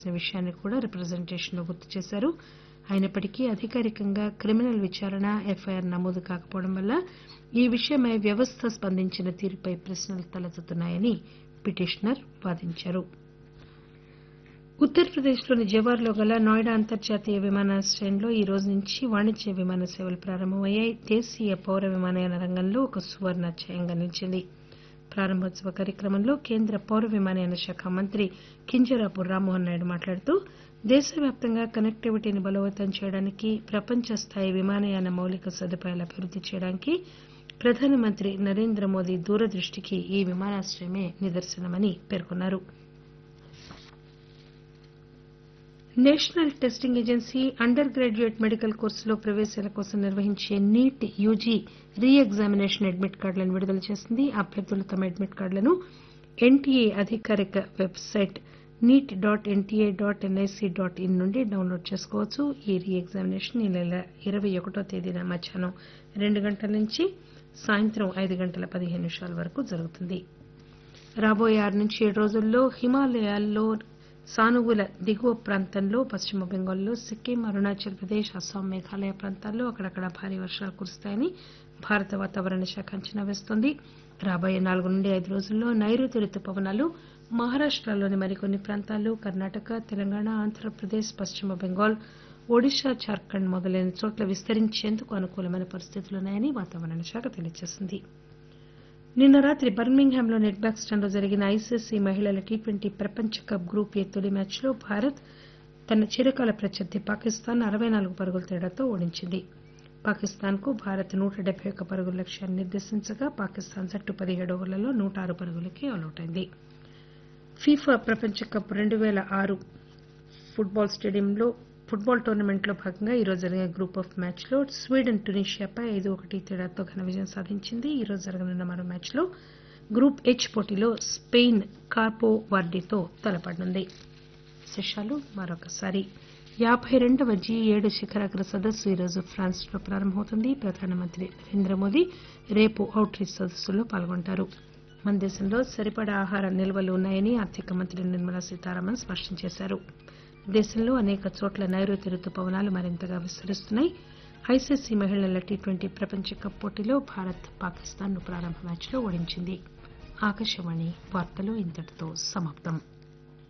చేసిన విషయాన్ని కూడా రిప్రజెంటేషన్ లో గుర్తు చేశారు అయినప్పటికీ అధికారికంగా క్రిమినల్ విచారణ ఎఫ్ఐఆర్ నమోదు కాకపోవడం వల్ల ఈ విషయమై వ్యవస్థ స్పందించిన తీరుపై ప్రశ్నలు తలెత్తుతున్నాయని పిటిషనర్ వాదించారు ఉత్తరప్రదేశ్ లోని జవార్ లో గల నోయిడా అంతర్జాతీయ విమానాశ్రయంలో ఈ రోజు నుంచి వాణిజ్య విమాన సేవలు ప్రారంభమయ్యాయి దేశీయ పౌర విమానయాన రంగంలో ఒక సువర్ణాధ్యాయంగా నిలిచింది ప్రారంభోత్సవ కార్యక్రమంలో కేంద్ర పౌర విమానయాన శాఖ మంత్రి కింజరాపు రామ్మోహన్ నాయుడు మాట్లాడుతూ దేశవ్యాప్తంగా కనెక్టివిటీని బలోపేతం చేయడానికి ప్రపంచ స్థాయి విమానయాన మౌలిక సదుపాయాలు అభివృద్ది చేయడానికి ప్రధానమంత్రి నరేంద్ర మోదీ దూరదృష్టికి ఈ విమానాశ్రయమే నిదర్శనమని పేర్కొన్నారు national testing agency undergraduate medical కోర్సులో ప్రవేశాల కోసం నిర్వహించే NEET UG re examination admit కార్డులను విడుదల చేసింది అభ్యర్థులు తమ అడ్మిట్ కార్డులను ఎన్టీఏ అధికారిక website NEET dot NTA dot NIC dot in నుండి డౌన్లోడ్ చేసుకోవచ్చు ఈ రీ ఎగ్జామినేషన్ ఈ నెల ఇరవై ఒకటో తేదీన మధ్యాహ్నం రెండు గంటల నుంచి సాయంత్రం ఐదు గంటల పదిహేను నిమిషాల వరకు జరుగుతుంది రాబోయే ఆరు నుంచి ఏడు రోజుల్లో హిమాలయాల్లో సానువుల దిగువ ప్రాంతంలో పశ్చిమ బెంగాల్లో సిక్కిం అరుణాచల్ ప్రదేశ్ అస్సాం మేఘాలయ ప్రాంతాల్లో అక్కడక్కడ భారీ వర్షాలు కురుస్తాయని భారత వాతావరణ శాఖ అంచనా వేస్తోంది రాబోయే నాలుగు నుండి ఐదు రోజుల్లో నైరుతి రుతుపవనాలు మహారాష్టలోని మరికొన్ని ప్రాంతాలు కర్ణాటక తెలంగాణ ఆంధ్రప్రదేశ్ పశ్చిమ బెంగాల్ ఒడిశా జార్ఖండ్ మొదలైన చోట్ల విస్తరించేందుకు అనుకూలమైన పరిస్థితులున్నాయని వాతావరణ శాఖ తెలియజేసింది నిన్న రాత్రి బర్మింగ్హామ్ లోని ఎడ్బాక్స్టన్ లో జరిగిన ఐసీసీ మహిళల టీ ట్వంటీ ప్రపంచ కప్ గ్రూప్ ఏ తొలి మ్యాచ్లో భారత్ తన చిరకాల ప్రత్యర్థి పాకిస్తాన్ అరవై నాలుగు పరుగుల తేడాతో ఓడించింది పాకిస్తాన్ కు భారత్ నూట డెబ్బై ఒక్క పరుగుల లక్ష్యాన్ని నిర్దేశించగా పాకిస్తాన్ జట్టు పదిహేడు ఓవర్లలో నూట ఆరు పరుగులకి ఆలౌట్ అయింది ఫీఫా ప్రపంచ కప్ రెండు పేల ఆరు ఫుట్బాల్ స్టేడియంలో ఫుట్బాల్ టోర్నమెంట్ లో భాగంగా ఈ రోజు జరిగిన గ్రూప్ ఆఫ్ మ్యాచ్ లో స్వీడన్ ట్యునీషియాపై ఐదు ఒకటి తేడాతో ఘన విజయం సాధించింది ఈ రోజు జరగనున్న మరో మ్యాచ్ లో గ్రూప్ హెచ్ పోటీలో స్పెయిన్ కార్పో వార్డీతో తలపడనుంది విశేషాలు మరొకసారి యాబై రెండవ జీ ఏడు శిఖరాగ్ర సదస్సు ఈరోజు ఫ్రాన్స్ లో ప్రారంభమవుతుంది ప్రధానమంత్రి నరేంద్ర మోదీ రేపు అవుట్ రీచ్ సదస్సులో పాల్గొంటారు మన దేశంలో సరిపడా ఆహార నిల్వలు ఉన్నాయని ఆర్థిక మంత్రి నిర్మలా సీతారామన్ స్పష్టం చేశారు దేశంలో అనేక చోట్ల నైరుతి రుతుపవనాలు మరింతగా విస్తరిస్తున్నాయి ఐసీసీ మహిళల టీ ట్వంటీ ప్రపంచ కప్ పోటీలో భారత్ పాకిస్తాన్ ను ప్రారంభ మ్యాచ్లో ఓడించింది ఆకాశవాణి వార్తలు ఇంతటితో సమాప్తం